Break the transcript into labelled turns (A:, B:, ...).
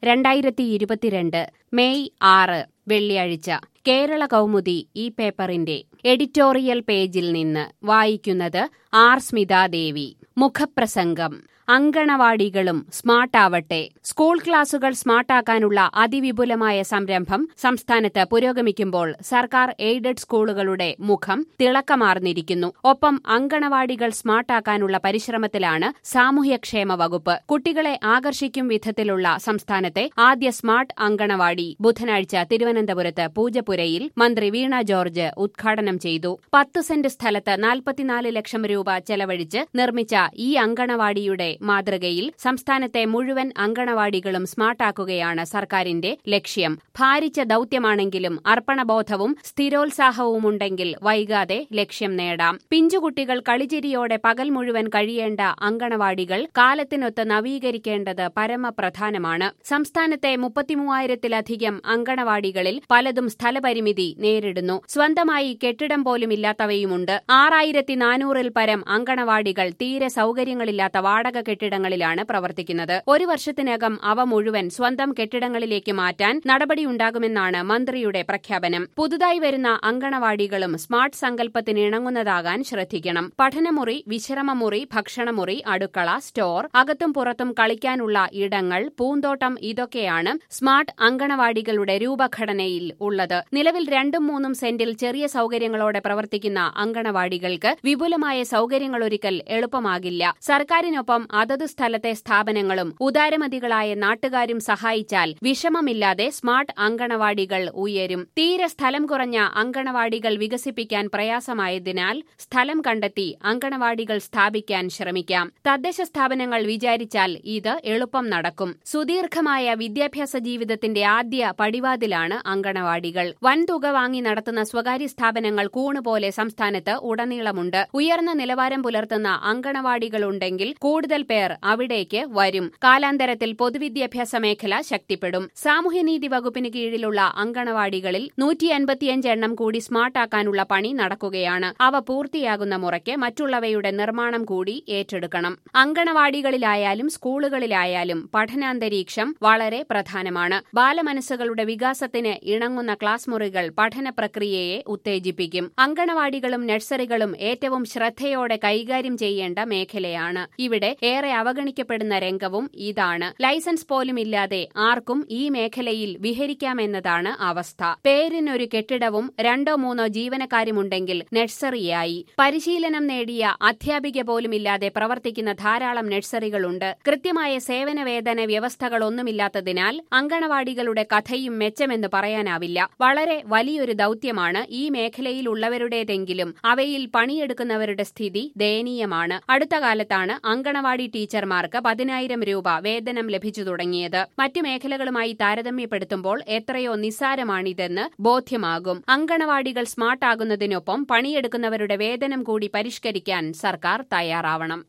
A: രണ്ടായിരത്തി ഇരുപത്തിരണ്ട് മെയ് ആറ് വെള്ളിയാഴ്ച കേരള കൗമുദി ഈ പേപ്പറിന്റെ എഡിറ്റോറിയൽ പേജിൽ നിന്ന് വായിക്കുന്നത് ആർ സ്മിതാദേവി മുഖപ്രസംഗം അങ്കണവാടികളും സ്മാർട്ടാവട്ടെ സ്കൂൾ ക്ലാസുകൾ സ്മാർട്ടാക്കാനുള്ള അതിവിപുലമായ സംരംഭം സംസ്ഥാനത്ത് പുരോഗമിക്കുമ്പോൾ സർക്കാർ എയ്ഡഡ് സ്കൂളുകളുടെ മുഖം തിളക്കമാർന്നിരിക്കുന്നു ഒപ്പം അങ്കണവാടികൾ സ്മാർട്ടാക്കാനുള്ള പരിശ്രമത്തിലാണ് സാമൂഹ്യക്ഷേമ വകുപ്പ് കുട്ടികളെ ആകർഷിക്കും വിധത്തിലുള്ള സംസ്ഥാനത്തെ ആദ്യ സ്മാർട്ട് അങ്കണവാടി ബുധനാഴ്ച തിരുവനന്തപുരത്ത് പൂജപ്പുരയിൽ മന്ത്രി വീണ ജോർജ് ഉദ്ഘാടനം ചെയ്തു പത്ത് സെന്റ് സ്ഥലത്ത് നാൽപ്പത്തിനാല് ലക്ഷം രൂപ ചെലവഴിച്ച് നിർമ്മിച്ച ഈ അങ്കണവാടിയുടെ മാതൃകയിൽ സംസ്ഥാനത്തെ മുഴുവൻ അങ്കണവാടികളും സ്മാർട്ടാക്കുകയാണ് സർക്കാരിന്റെ ലക്ഷ്യം ഭാരിച്ച ദൌത്യമാണെങ്കിലും അർപ്പണബോധവും സ്ഥിരോത്സാഹവുമുണ്ടെങ്കിൽ വൈകാതെ ലക്ഷ്യം നേടാം പിഞ്ചുകുട്ടികൾ കളിചിരിയോടെ പകൽ മുഴുവൻ കഴിയേണ്ട അങ്കണവാടികൾ കാലത്തിനൊത്ത് നവീകരിക്കേണ്ടത് പരമപ്രധാനമാണ് സംസ്ഥാനത്തെ മുപ്പത്തിമൂവായിരത്തിലധികം അങ്കണവാടികളിൽ പലതും സ്ഥലപരിമിതി നേരിടുന്നു സ്വന്തമായി കെട്ടിടം പോലുമില്ലാത്തവയുമുണ്ട് ആറായിരത്തി നാനൂറിൽ പരം അങ്കണവാടികൾ തീരെ സൌകര്യങ്ങളില്ലാത്ത വാടക കെട്ടിടങ്ങളിലാണ് പ്രവർത്തിക്കുന്നത് ഒരു വർഷത്തിനകം അവ മുഴുവൻ സ്വന്തം കെട്ടിടങ്ങളിലേക്ക് മാറ്റാൻ നടപടിയുണ്ടാകുമെന്നാണ് മന്ത്രിയുടെ പ്രഖ്യാപനം പുതുതായി വരുന്ന അങ്കണവാടികളും സ്മാർട്ട് സങ്കല്പത്തിന് ഇണങ്ങുന്നതാകാൻ ശ്രദ്ധിക്കണം പഠനമുറി വിശ്രമമുറി ഭക്ഷണമുറി അടുക്കള സ്റ്റോർ അകത്തും പുറത്തും കളിക്കാനുള്ള ഇടങ്ങൾ പൂന്തോട്ടം ഇതൊക്കെയാണ് സ്മാർട്ട് അങ്കണവാടികളുടെ രൂപഘടനയിൽ ഉള്ളത് നിലവിൽ രണ്ടും മൂന്നും സെന്റിൽ ചെറിയ സൌകര്യങ്ങളോടെ പ്രവർത്തിക്കുന്ന അങ്കണവാടികൾക്ക് വിപുലമായ സൌകര്യങ്ങളൊരുക്കൽ എളുപ്പമാകില്ല സർക്കാരിനൊപ്പം അതത് സ്ഥലത്തെ സ്ഥാപനങ്ങളും ഉദാരമതികളായ നാട്ടുകാരും സഹായിച്ചാൽ വിഷമമില്ലാതെ സ്മാർട്ട് അങ്കണവാടികൾ ഉയരും തീരെ സ്ഥലം കുറഞ്ഞ അങ്കണവാടികൾ വികസിപ്പിക്കാൻ പ്രയാസമായതിനാൽ സ്ഥലം കണ്ടെത്തി അങ്കണവാടികൾ സ്ഥാപിക്കാൻ ശ്രമിക്കാം തദ്ദേശ സ്ഥാപനങ്ങൾ വിചാരിച്ചാൽ ഇത് എളുപ്പം നടക്കും സുദീർഘമായ വിദ്യാഭ്യാസ ജീവിതത്തിന്റെ ആദ്യ പടിവാതിലാണ് അങ്കണവാടികൾ വൻതുക വാങ്ങി നടത്തുന്ന സ്വകാര്യ സ്ഥാപനങ്ങൾ കൂണുപോലെ സംസ്ഥാനത്ത് ഉടനീളമുണ്ട് ഉയർന്ന നിലവാരം പുലർത്തുന്ന അങ്കണവാടികളുണ്ടെങ്കിൽ കൂടുതൽ പേർ അവിടേക്ക് വരും കാലാന്തരത്തിൽ പൊതുവിദ്യാഭ്യാസ മേഖല ശക്തിപ്പെടും സാമൂഹ്യനീതി വകുപ്പിന് കീഴിലുള്ള അങ്കണവാടികളിൽ നൂറ്റി അൻപത്തിയഞ്ച് എണ്ണം കൂടി സ്മാർട്ടാക്കാനുള്ള പണി നടക്കുകയാണ് അവ പൂർത്തിയാകുന്ന മുറയ്ക്ക് മറ്റുള്ളവയുടെ നിർമ്മാണം കൂടി ഏറ്റെടുക്കണം അങ്കണവാടികളിലായാലും സ്കൂളുകളിലായാലും പഠനാന്തരീക്ഷം വളരെ പ്രധാനമാണ് ബാലമനസ്സുകളുടെ വികാസത്തിന് ഇണങ്ങുന്ന ക്ലാസ് മുറികൾ പഠന പ്രക്രിയയെ ഉത്തേജിപ്പിക്കും അങ്കണവാടികളും നഴ്സറികളും ഏറ്റവും ശ്രദ്ധയോടെ കൈകാര്യം ചെയ്യേണ്ട മേഖലയാണ് ഇവിടെ ഏറെ അവഗണിക്കപ്പെടുന്ന രംഗവും ഇതാണ് ലൈസൻസ് പോലുമില്ലാതെ ആർക്കും ഈ മേഖലയിൽ വിഹരിക്കാമെന്നതാണ് അവസ്ഥ പേരിനൊരു കെട്ടിടവും രണ്ടോ മൂന്നോ ജീവനക്കാരുമുണ്ടെങ്കിൽ നഴ്സറിയായി പരിശീലനം നേടിയ അധ്യാപിക പോലുമില്ലാതെ പ്രവർത്തിക്കുന്ന ധാരാളം നഴ്സറികളുണ്ട് കൃത്യമായ സേവന വേതന വ്യവസ്ഥകളൊന്നുമില്ലാത്തതിനാൽ അങ്കണവാടികളുടെ കഥയും മെച്ചമെന്ന് പറയാനാവില്ല വളരെ വലിയൊരു ദൌത്യമാണ് ഈ മേഖലയിലുള്ളവരുടേതെങ്കിലും അവയിൽ പണിയെടുക്കുന്നവരുടെ സ്ഥിതി ദയനീയമാണ് അടുത്ത കാലത്താണ് അങ്കണവാടി ടീച്ചർമാർക്ക് പതിനായിരം രൂപ വേതനം ലഭിച്ചു തുടങ്ങിയത് മറ്റു മേഖലകളുമായി താരതമ്യപ്പെടുത്തുമ്പോൾ എത്രയോ നിസ്സാരമാണിതെന്ന് ബോധ്യമാകും അങ്കണവാടികൾ സ്മാർട്ടാകുന്നതിനൊപ്പം പണിയെടുക്കുന്നവരുടെ വേതനം കൂടി പരിഷ്കരിക്കാൻ സർക്കാർ തയ്യാറാവണം